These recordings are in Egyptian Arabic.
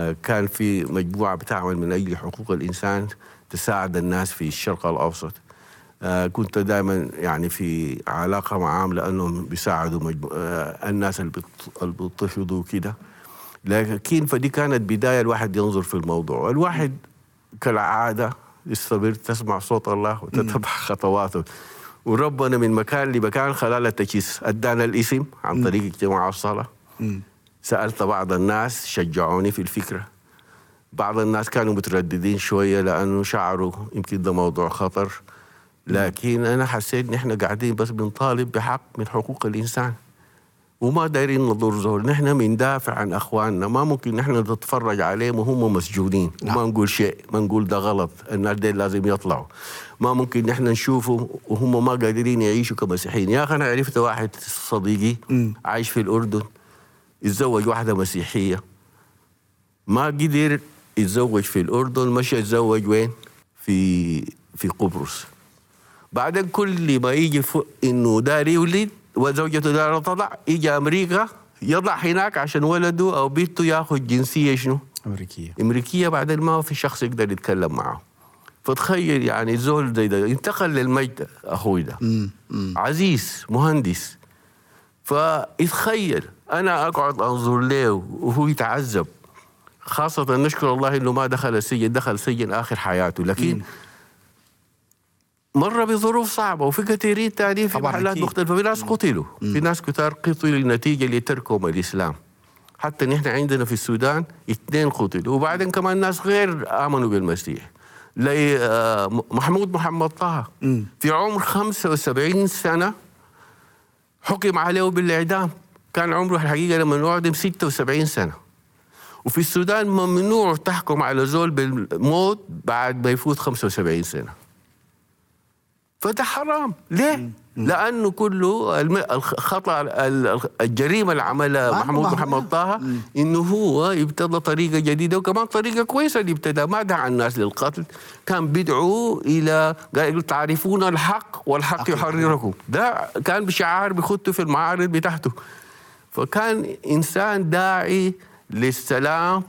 آه، كان في مجموعة بتعمل من أجل حقوق الإنسان تساعد الناس في الشرق الأوسط آه، كنت دائما يعني في علاقة معهم لأنهم بيساعدوا مجمو... آه، الناس اللي بت- اللي بيضطهدوا كده لكن فدي كانت بداية الواحد ينظر في الموضوع الواحد كالعادة يستمر تسمع صوت الله وتتبع خطواته وربنا من مكان لمكان خلال التجهيز ادانا الاسم عن طريق اجتماع الصلاه سالت بعض الناس شجعوني في الفكره بعض الناس كانوا مترددين شويه لانه شعروا يمكن ده موضوع خطر لكن انا حسيت ان احنا قاعدين بس بنطالب بحق من حقوق الانسان وما دايرين نضر زول نحن بندافع عن اخواننا ما ممكن نحن نتفرج عليهم وهم مسجونين نعم. وما نقول شيء ما نقول ده غلط الناس دي لازم يطلعوا ما ممكن نحن نشوفهم وهم ما قادرين يعيشوا كمسيحيين يا اخي انا عرفت واحد صديقي عايش في الاردن يتزوج واحده مسيحيه ما قدر يتزوج في الاردن مشى يتزوج وين في في قبرص بعدين كل ما يجي ف... انه دار يولد وزوجته دار تضع يجي امريكا يضع هناك عشان ولده او بنته ياخذ جنسيه شنو؟ امريكيه امريكيه بعدين ما في شخص يقدر يتكلم معه فتخيل يعني زول زي ده انتقل للمجد اخوي ده عزيز مهندس فيتخيل انا اقعد انظر له وهو يتعذب خاصة نشكر الله انه ما دخل السجن دخل سجن اخر حياته لكن مر بظروف صعبة وفي كثيرين تانيين في طبعاً محلات أكيد. مختلفة في ناس قتلوا في ناس كتار قتلوا نتيجة لتركهم الإسلام حتى نحن عندنا في السودان اثنين قتلوا وبعدين كمان ناس غير آمنوا بالمسيح زي آه، محمود محمد طه في عمر 75 سنة حكم عليه بالإعدام كان عمره الحقيقة لما أعدم 76 سنة وفي السودان ممنوع تحكم على زول بالموت بعد ما يفوت 75 سنة فده حرام ليه؟ لأنه كله الم- الخطأ ال- الجريمة اللي عملها ما- محمود ما هو- محمد طه إنه هو ابتدى طريقة جديدة وكمان طريقة كويسة اللي ابتدى ما دعا الناس للقتل كان بيدعو إلى قال تعرفون الحق والحق يحرركم ده كان بشعار بيخطه في المعارض بتاعته فكان إنسان داعي للسلام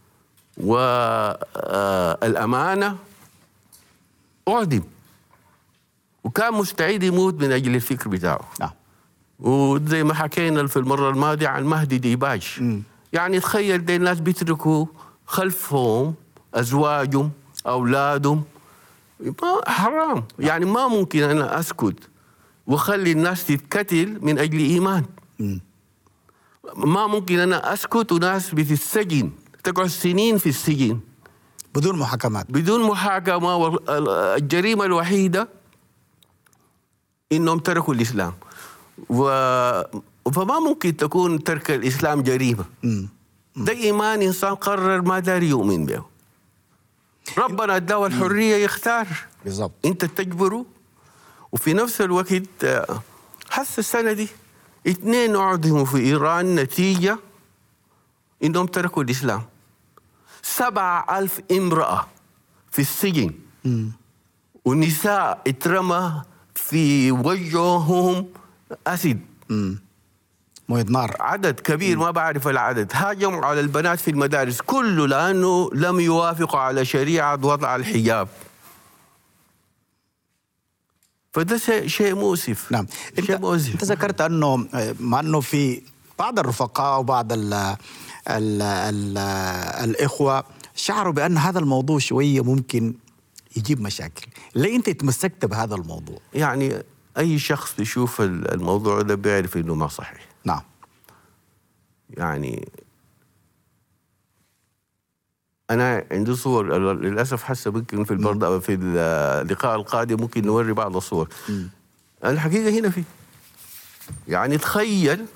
والأمانة أعدم وكان مستعد يموت من أجل الفكر بتاعه نعم وزي ما حكينا في المرة الماضية عن مهدي ديباج يعني تخيل دي الناس بيتركوا خلفهم أزواجهم أولادهم ما حرام يعني ما ممكن أنا أسكت وأخلي الناس تتكتل من أجل إيمان ما ممكن أنا أسكت وناس بتتسجن تقعد سنين في السجن بدون محاكمات بدون محاكمة والجريمة الوحيدة إنهم تركوا الإسلام و... فما ممكن تكون ترك الإسلام جريمة ده إيمان إنسان قرر ما دار يؤمن به ربنا اداه الحرية يختار بالضبط انت تجبره وفي نفس الوقت آه، حس السنه دي اثنين اعدموا في ايران نتيجه انهم تركوا الاسلام سبعة ألف امرأة في السجن ونساء اترمى في وجههم أسد مويه نار عدد كبير ما بعرف العدد هاجموا على البنات في المدارس كله لأنه لم يوافقوا على شريعة وضع الحجاب فده شيء شيء مؤسف نعم انت شيء مؤسف انت ذكرت انه آه، مع انه في بعض الرفقاء وبعض ال ال ال الاخوه شعروا بان هذا الموضوع شويه ممكن يجيب مشاكل ليه انت تمسكت بهذا الموضوع يعني أي شخص بيشوف ال- الموضوع ده بيعرف إنه ما صحيح نعم يعني أنا عندي صور للأسف حسب ممكن في البرد في اللقاء القادم ممكن نوري بعض الصور الحقيقة هنا في يعني تخيل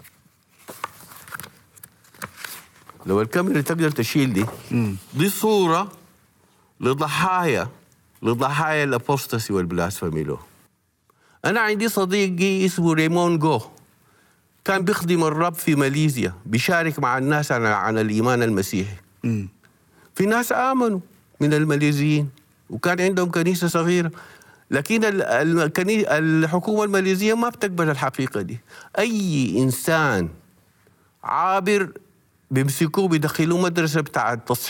لو الكاميرا تقدر تشيل دي دي صورة لضحايا لضحايا الابوستاسي والبلاسفمي له أنا عندي صديقي اسمه ريمون جو كان بيخدم الرب في ماليزيا بيشارك مع الناس عن, عن الإيمان المسيحي في ناس آمنوا من الماليزيين وكان عندهم كنيسة صغيرة لكن ال- ال- الكني- الحكومة الماليزية ما بتقبل الحقيقة دي أي إنسان عابر بيمسكوه بيدخلوه مدرسه بتاعت تصحيح